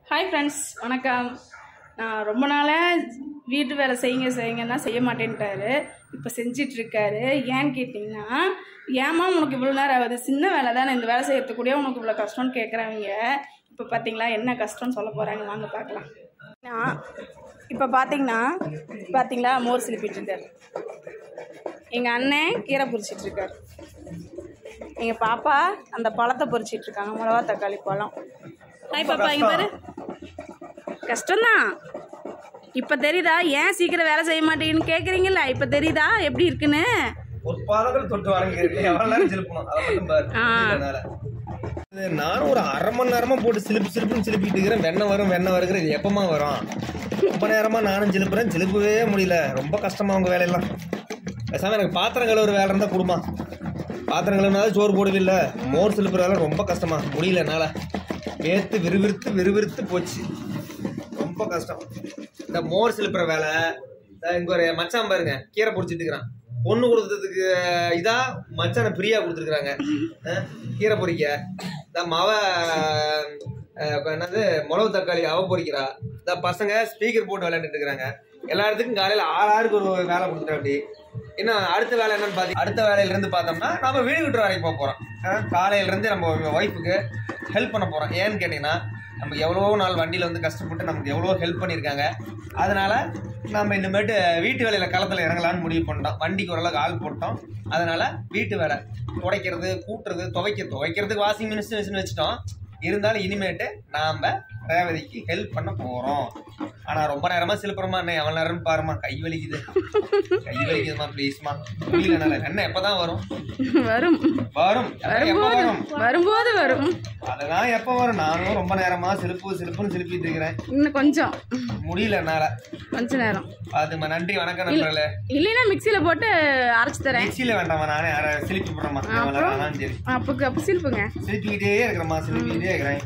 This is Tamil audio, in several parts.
ஹாய் ஃப்ரெண்ட்ஸ் வணக்கம் நான் ரொம்ப நாளாக வீட்டு வேலை செய்யுங்க செய்யுங்கன்னா செய்ய மாட்டேன்ட்டாரு இப்போ செஞ்சிட்டு இருக்காரு ஏன்னு கேட்டிங்கன்னா ஏமா உனக்கு இவ்வளோ நேரம் ஆகுது சின்ன வேலை தானே இந்த வேலை செய்யறதுக்கூடிய உனக்கு இவ்வளோ கஷ்டம்னு கேட்குறாங்க இப்போ பார்த்தீங்களா என்ன கஷ்டம்னு சொல்ல போகிறாங்க வாங்க பார்க்கலாம் நான் இப்போ பார்த்தீங்கன்னா பார்த்தீங்களா மோர் சிலிப்பிட்டு இருக்காரு எங்கள் அண்ணன் கீரை பொரிச்சிட்டு இருக்காரு எங்கள் பாப்பா அந்த பழத்தை பொரிச்சிட்டு இருக்காங்க மிளகா தக்காளி பழம் ஹாய் பாப்பா இங்க பாரு கஷ்டம்தான் இப்போ தெரியுதா ஏன் சீக்கிரம் வேலை செய்ய மாட்டேன்னு கேட்குறீங்களா இப்போ தெரியுதா எப்படி இருக்குன்னு ஒரு பாதங்கள் தொட்டு வணங்கிருக்கு எவ்வளவு நேரம் சிலுப்பணும் அதை மட்டும் பாரு ஆ. அதனால. இது நானும் ஒரு அரை மணி நேரமா போட்டு சிலிப்பு சிலிப்புன்னு சிலிப்பிட்டு இருக்கிறேன் வெண்ணெய் வரும் வெண்ணெய் வருகிற இது எப்பமா வரும் ரொம்ப நேரமா நானும் சிலுப்புறேன் சிலுப்பவே முடியல ரொம்ப கஷ்டமா உங்க வேலையெல்லாம் பேசாம எனக்கு பாத்திரம் கழுவுற வேலை இருந்தா கொடுமா பாத்திரம் கழுவுனாலும் சோறு போடுவில்ல மோர் சிலுப்புற வேலை ரொம்ப கஷ்டமா முடியல என்னால வேர்த்து விறுவிறுத்து விறுவிறுத்து போச்சு ரொம்ப கஷ்டம் இந்த மோர் சிலுப்புற வேலை இந்த இங்க ஒரு மச்சான் பாருங்க கீரை பொடிச்சிட்டு இருக்கிறான் பொண்ணு கொடுத்ததுக்கு இதா மச்சானை ஃப்ரீயா கொடுத்துருக்குறாங்க கீரை பொரிக்க இந்த மவ அஹ், இப்ப என்னது மிளகு தக்காளி அவ பொரிக்கிறா இந்த பசங்க ஸ்பீக்கர் போட்டு விளையாண்டுட்டு இருக்கிறாங்க எல்லா இடத்துக்கும் காலையில ஆறு ஆறுக்கு ஒரு வேலை கொடுத்துட்டேன் அப்படி இன்னும் அடுத்த வேலை என்னன்னு பாத்தி அடுத்த வேலையில இருந்து பார்த்தோம்னா நம்ம வீடு விட்டு வேலைக்கு போக போறோம் அஹ், காலையில இருந்து நம்ம ஒய்ஃபுக்கு ஹெல்ப் பண்ண போறோம் ஏன்னு கேட்டீங்கன்னா நம்ம எவ்வளோ நாள் வண்டியில் வந்து கஷ்டப்பட்டு நமக்கு எவ்வளோ ஹெல்ப் பண்ணியிருக்காங்க அதனால நம்ம இனிமேட்டு வீட்டு வேலையில் களத்தில் இறங்கலாம்னு முடிவு பண்ணிட்டோம் வண்டிக்கு ஓரளவுக்கு ஆள் போட்டோம் அதனால வீட்டு வேலை துடைக்கிறது கூட்டுறது துவைக்க துவைக்கிறதுக்கு வாஷிங் மிஷின் மிஷின் வச்சுட்டோம் இருந்தாலும் இனிமேட்டு நாம் ரேவதிக்கு ஹெல்ப் பண்ண போகிறோம் ஆனால் ரொம்ப நேரமாக சிலுப்புறமா என்ன எவ்வளோ நேரம்னு பாருமா கை வலிக்குது கை வலிக்குதுமா ப்ளீஸ்மா முடியலனால என்ன எப்போ தான் வரும் வரும் வரும் எப்போ வரும்போது வரும் வரும்போது வரும் அதெல்லாம் எப்போ வரும் நானும் ரொம்ப நேரமா சிலுப்பு சிலுப்புன்னு சிலுப்பிட்டு இருக்கிறேன் இன்னும் கொஞ்சம் முடியல என்னால கொஞ்ச நேரம் அதுமா நன்றி வணக்கம் நண்பர்களே இல்லைன்னா மிக்சியில் போட்டு அரைச்சி தரேன் மிக்சியில வேண்டாமா நானே அரை சிலிப்பி போடுறேம்மா எவ்வளவு நேரம் ஆனாலும் சரி அப்போ அப்போ சிரிப்புங்க சிலிப்பிக்கிட்டே இருக்கிறேம்மா சிலிப்பிக்கிட்டே இருக்கிறேன்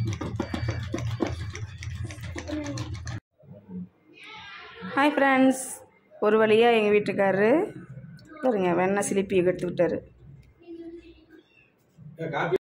ஹாய் ஃப்ரெண்ட்ஸ் ஒரு வழியாக எங்கள் வீட்டுக்காரரு பாருங்க வெண்ணெய் சிலிப்பி எடுத்து விட்டாரு